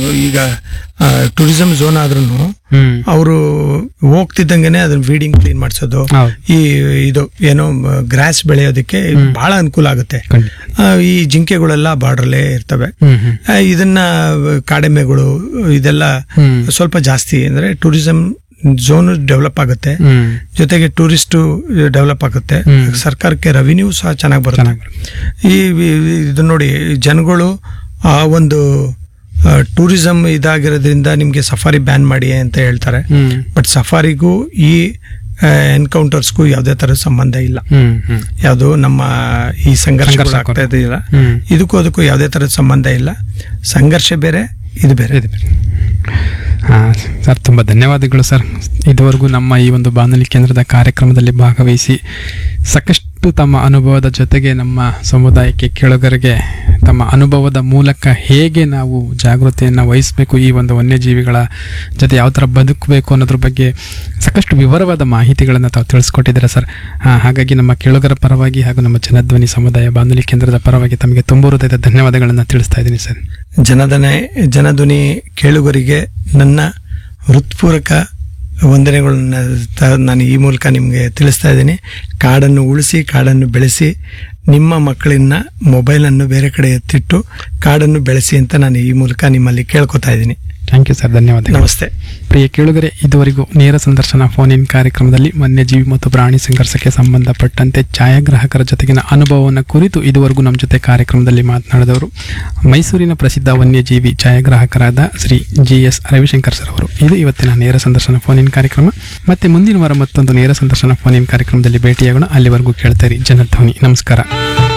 ಈಗ tourism zone ಆದ್ರೂ ಹ್ಮ್ ಅವರು ಹೋಗ್ತಿದ್ದಂಗೆನೆ ಅದನ್ನ ಫೀಡಿಂಗ್ ಕ್ಲೀನ್ ಮಾಡಿಸೋದು ಹೌದು ಈ ಇದು ಏನೋ ಗ್ರಾಸ್ ಬೆಳೆಯೋದಕ್ಕೆ ಬಹಳ ಅನುಕೂಲ ಆಗುತ್ತೆ ಖಂಡಿತ ಆ, ಈ ಜಿಂಕೆಗಳೆಲ್ಲ ಬಾರ್ಡ್ರಲ್ಲೇ ಇರ್ತವೆ ಹ್ಮ್ ಹ್ಮ್ ಆ, ಇದನ್ನ ಕಾಡೆಮ್ಮೆಗಳು ಇದೆಲ್ಲ ಹ್ಮ್ ಸ್ವಲ್ಪ ಜಾಸ್ತಿ ಅಂದ್ರೆ ಟೂರಿಸಂ ಝೋನ್ ಡೆವಲಪ್ ಆಗುತ್ತೆ ಹ್ಮ್ ಜೊತೆಗೆ ಟೂರಿಸ್ಟ್ ಡೆವಲಪ್ ಆಗುತ್ತೆ ಹ್ಮ್. ಸರ್ಕಾರಕ್ಕೆ ರೆವಿನ್ಯೂ ಸಹ ಚೆನ್ನಾಗಿ ಬರುತ್ತೆ ಚೆನ್ನಾಗಿ ಈ ಈ- ಇದು ನೋಡಿ ಜನಗಳು ಆ ಒಂದು ಟೂರಿಸಂ ಇದಾಗಿರೋದ್ರಿಂದ ನಿಮಗೆ ಸಫಾರಿ ಬ್ಯಾನ್ ಮಾಡಿ ಅಂತ ಹೇಳ್ತಾರೆ ಹ್ಮ್ ಬಟ್ ಸಫಾರಿಗೂ ಈ ಎನ್ಕೌಂಟರ್ಸ್ಗೂ ಯಾವುದೇ ಥರದ ಸಂಬಂಧ ಇಲ್ಲ ಹ್ಮ್ ಹ್ಮ್ ಯಾವುದು ನಮ್ಮ ಈ ಸಂಘರ್ಷ ಸಂಘರ್ಷ ಆಗ್ತಾ ಇದೆಯಲ್ಲ ಹ್ಮ್ ಇದಕ್ಕೂ ಅದಕ್ಕೂ ಯಾವುದೇ ಥರದ ಸಂಬಂಧ ಇಲ್ಲ ಸಂಘರ್ಷ ಬೇರೆ ಇದು ಬೇರೆ ಇದೆ ಬೇರೆ. ಹಾ ಸರ್ ತುಂಬ ಧನ್ಯವಾದಗಳು ಸರ್ ಇದುವರೆಗೂ ನಮ್ಮ ಈ ಒಂದು ಬಾನುಲಿ ಕೇಂದ್ರದ ಕಾರ್ಯಕ್ರಮದಲ್ಲಿ ಭಾಗವಹಿಸಿ ಸಾಕಷ್ಟು ತಮ್ಮ ಅನುಭವದ ಜೊತೆಗೆ ನಮ್ಮ ಸಮುದಾಯಕ್ಕೆ ಕೇಳುಗರಿಗೆ ತಮ್ಮ ಅನುಭವದ ಮೂಲಕ ಹೇಗೆ ನಾವು ಜಾಗೃತಿಯನ್ನು ವಹಿಸಬೇಕು ಈ ಒಂದು ವನ್ಯಜೀವಿಗಳ ಜೊತೆ ಯಾವ ಥರ ಬದುಕಬೇಕು ಅನ್ನೋದ್ರ ಬಗ್ಗೆ ಸಾಕಷ್ಟು ವಿವರವಾದ ಮಾಹಿತಿಗಳನ್ನು ತಾವು ತಿಳಿಸ್ಕೊಟ್ಟಿದ್ದೀರಾ ಸರ್ ಆ, ಹಾಗಾಗಿ ನಮ್ಮ ಕೇಳುಗರ ಪರವಾಗಿ ಹಾಗೂ ನಮ್ಮ ಜನಧ್ವನಿ ಸಮುದಾಯ ಬಾನುಲಿ ಕೇಂದ್ರದ ಪರವಾಗಿ ತಮಗೆ ತುಂಬ ಹೃದಯದ ಧನ್ಯವಾದಗಳನ್ನು ತಿಳಿಸ್ತಾ ಇದ್ದೀನಿ ಸರ್ ಜನದನೆ ಜನಧ್ವನಿ ಕೇಳುಗರಿಗೆ ನನ್ನ ಹೃತ್ಪೂರ್ವಕ ವಂದನೆಗಳನ್ನ ತ- ನಾನು ಈ ಮೂಲಕ ನಿಮಗೆ ತಿಳಿಸ್ತಾ ಇದ್ದೀನಿ ಕಾಡನ್ನು ಉಳಿಸಿ ಕಾಡನ್ನು ಬೆಳೆಸಿ ನಿಮ್ಮ ಮಕ್ಕಳನ್ನ ಮೊಬೈಲನ್ನು ಬೇರೆ ಕಡೆ ಎತ್ತಿಟ್ಟು ಕಾಡನ್ನು ಬೆಳೆಸಿ ಅಂತ ನಾನು ಈ ಮೂಲಕ ನಿಮ್ಮಲ್ಲಿ ಕೇಳ್ಕೊತಾ ಇದ್ದೀನಿ ಥ್ಯಾಂಕ್ ಯು ಸರ್ ಧನ್ಯವಾದಗಳು ನಮಸ್ತೆ ಪ್ರಿಯ ಕೇಳುಗರೆ ಇದುವರೆಗೂ ನೇರ ಸಂದರ್ಶನ ಫೋನ್ ಇನ್ ಕಾರ್ಯಕ್ರಮದಲ್ಲಿ ವನ್ಯಜೀವಿ ಮತ್ತು ಪ್ರಾಣಿ ಸಂಘರ್ಷಕ್ಕೆ ಸಂಬಂಧಪಟ್ಟಂತೆ ಛಾಯಾಗ್ರಾಹಕರ ಜೊತೆಗಿನ ಅನುಭವವನ್ನು ಕುರಿತು ಇದುವರೆಗೂ ನಮ್ಮ ಜೊತೆ ಕಾರ್ಯಕ್ರಮದಲ್ಲಿ ಮಾತನಾಡಿದವರು ಮೈಸೂರಿನ ಪ್ರಸಿದ್ಧ ವನ್ಯಜೀವಿ ಛಾಯಾಗ್ರಾಹಕರಾದ Shri G S Ravishankar sir ಅವರು ಇದು ಇವತ್ತಿನ ನೇರ ಸಂದರ್ಶನ ಫೋನ್ ಇನ್ ಕಾರ್ಯಕ್ರಮ ಮತ್ತೆ ಮುಂದಿನ ವಾರ ಮತ್ತೊಂದು ನೇರ ಸಂದರ್ಶನ ಫೋನ್ ಇನ್ ಕಾರ್ಯಕ್ರಮದಲ್ಲಿ ಭೇಟಿಯಾಗೋಣ ಅಲ್ಲಿವರೆಗೂ ಕೇಳ್ತಾರೆ ಜನಧ್ವನಿ ನಮಸ್ಕಾರ